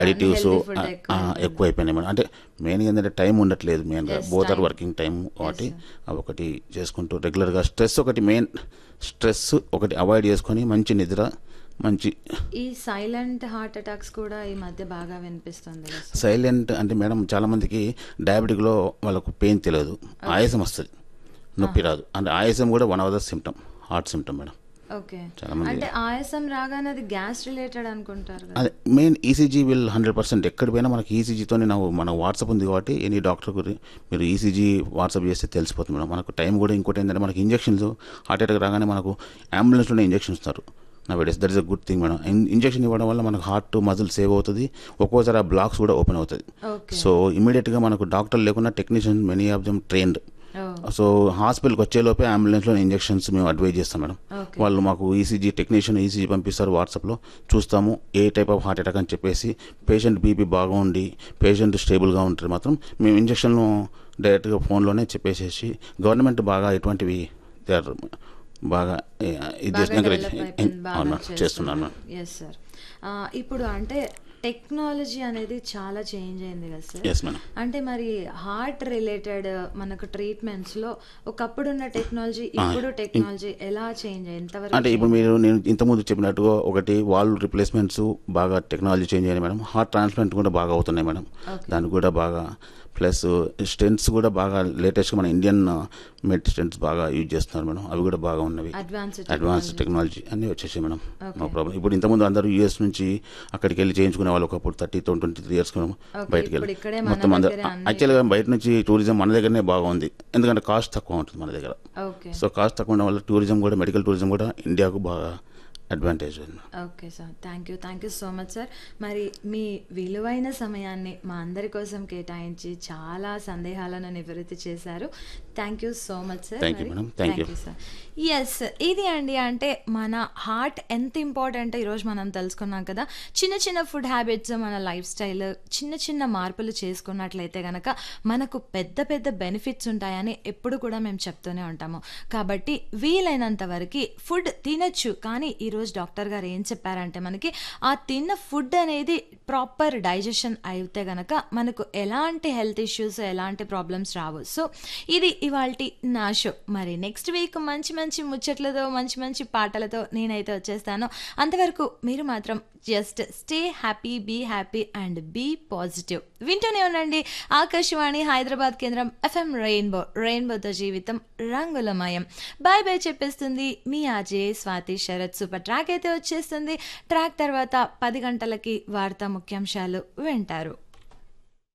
Additives Unhealthy food ఎక్కువ ఎక్కువ అయిపోయినాయి మేడం అంటే మెయిన్గా ఏంటంటే టైం ఉండట్లేదు మెయిన్గా Yes, both are time. Working time కాబట్టి అవి ఒకటి చేసుకుంటూ రెగ్యులర్గా స్ట్రెస్ ఒకటి మెయిన్ స్ట్రెస్ ఒకటి అవాయిడ్ చేసుకొని మంచి నిద్ర మంచి ఈ సైలెంట్ హార్ట్ అటాక్స్ కూడా ఈ మధ్య బాగా వినిపిస్తుంది కదా సార్? సైలెంట్ అంటే మేడం చాలా మందికి డయాబెటిక్లో వాళ్ళకు పెయిన్ తెలియదు ఆయాసం వస్తుంది నొప్పి రాదు అంటే ఆయాసం కూడా one of the symptom heart symptom madam okay చాలా మంది- అంటే ఆయాసం రాగానే అది గ్యాస్ రిలేటెడ్ అనుకుంటారు కదా అదే main ECG will hundred percent ఎక్కడ పోయినా మనకి ఈసీజీతోనే నాకు మన వాట్సాప్ ఉంది కాబట్టి ఎనీ డాక్టర్ గురి మీరు ఈసీజీ వాట్సాప్ చేస్తే తెలిసిపోతుంది మేడం మనకు టైం కూడా ఇంకోటి ఏంటంటే మనకి ఇంజెక్షన్స్ హార్ట్ అటాక్ రాగానే మనకు అంబులెన్స్లోనే ఇంజెక్షన్ ఇస్తారు నా వెడస్ that is a good thing madam injection ఇవ్వడం వల్ల మనకు హార్ట్ మజిల్ సేవ్ అవుతుంది ఒక్కోసారి ఆ బ్లాక్స్ కూడా ఓపెన్ అవుతుంది ఓకే సో ఇమీడియట్గా మనకు డాక్టర్ లేకుండా technician many of them trained ఓ సో హాస్పిటల్కి వచ్చేలోపే అంబులెన్స్లో ఇంజెక్షన్స్ మేము అడ్వైజ్ చేస్తాం మేడం ఓకే వాళ్ళు మాకు ఈసీజీ టెక్నీషియన్ ఈసీజీ పంపిస్తారు వాట్సాప్లో చూస్తాము ఏ టైప్ ఆఫ్ హార్ట్ అటాక్ అని చెప్పేసి పేషెంట్ బీపీ బాగుండి పేషెంట్ స్టేబుల్గా ఉంటే మాత్రం మేము ఇంజక్షన్లు డైరెక్ట్గా ఫోన్లోనే చెప్పేసేసి గవర్నమెంట్ బాగా ఎటువంటివి they are బాగా ఏ, ఇది చేసి encourage- అవును మేడం, చేస్తున్నాను మేడం. ఎస్ సార్ ఇప్పుడు అంటే టెక్నాలజీ అనేది చాలా చేంజ్ అయింది కదా సార్ ఎస్ మేడం అంటే మరి హార్ట్ రిలేటెడ్ మనకు ట్రీట్మెంట్స్ లో ఒకప్పుడు ఉన్న టెక్నాలజీ ఇప్పుడు టెక్నాలజీ ఎలా చేంజ్ అయ్యి ఎంతవరకు అంటే ఇప్పుడు మీరు నేను ఇంతకుముందు చెప్పినట్టుగా ఒకటి వాల్ రిప్లేస్మెంట్స్ బాగా టెక్నాలజీ చేంజ్ అయ్యాయి మేడం హార్ట్ ట్రాన్స్ప్లాంట్ కూడా బాగా అవుతున్నాయి మేడం Okay. దానికి కూడా బాగా ప్లస్ స్టెంట్స్ కూడా బాగా లేటెస్ట్గా మన ఇండియన్ మెడ్ స్టెంట్స్ బాగా యూజ్ చేస్తున్నారు మేడం అవి కూడా బాగా ఉన్నవి అడ్వాన్స్ అడ్వాన్స్ టెక్నాలజీ అన్నీ వచ్చేసాయి మేడం Okay. నో ప్రాబ్లం ఇప్పుడు ఇంతకుముందు అందరూ యూఎస్ నుంచి అక్కడికి వెళ్ళి చేయించుకునే వాళ్ళు ఒకప్పుడు థర్టీ ట్వంటీ త్రీ ఇయర్స్ బయటికి ఇప్పుడు ఇక్కడే వెళ్ళి మన మొత్తం అందరూ దగ్గరే అన్ని- యాక్చువల్గా బయట నుంచి టూరిజం మన దగ్గరనే బాగుంది ఎందుకంటే కాస్ట్ తక్కువ ఉంటుంది మన దగ్గర ఓకే సో కాస్ట్ తక్కువ ఉండడం వల్ల టూరిజం కూడా మెడికల్ టూరిజం కూడా ఇండియాకు బాగా అడ్వాంటేజ్ ఉంది okay sir thank you thank you so much sir మరి మీ విలువైన సమయాన్ని మా అందరి కోసం కేటాయించి చాలా సందేహాలను నివృత్తి చేశారు thank you so much sir Thank you, madam. Thank you. Sir yes ఇది అండి అంటే మన హార్ట్ ఎంత ఇంపార్టెంట్ ఈరోజు మనం తెలుసుకున్నాం కదా చిన్న చిన్న ఫుడ్ హ్యాబిట్స్ మన లైఫ్ స్టైల్ చిన్న చిన్న మార్పులు చేసుకున్నట్లయితే గనక మనకు పెద్ద పెద్ద బెనిఫిట్స్ ఉంటాయని ఎప్పుడు కూడా మేము చెప్తూనే ఉంటాము కాబట్టి వీలైనంత వరకు ఫుడ్ తినొచ్చు కానీ ఈరోజు డాక్టర్ గారు ఏం చెప్పారంటే మనకి ఆ తిన్న ఫుడ్ అనేది ప్రాపర్ డైజెషన్ అయితే గనక మనకు ఎలాంటి హెల్త్ ఇష్యూస్ ఎలాంటి ప్రాబ్లమ్స్ రావు సో ఇది ఇవాళ నా షో మరి నెక్స్ట్ వీక్ మంచి మంచి ముచ్చట్లతో మంచి మంచి పాటలతో నేనైతే వచ్చేస్తాను అంతవరకు మీరు మాత్రం just stay happy be happy and be positive వింటూనే ఉండండి ఆకాశవాణి హైదరాబాద్ కేంద్రం ఎఫ్ఎం రెయిన్బో రెయిన్బోతో జీవితం రంగులమయం బాయ్ బాయ్ చెప్పేస్తుంది మీ RJ Swathi Sharath super track అయితే వచ్చేస్తుంది ట్రాక్ తర్వాత పది గంటలకి వార్తా ముఖ్యాంశాలు వింటారు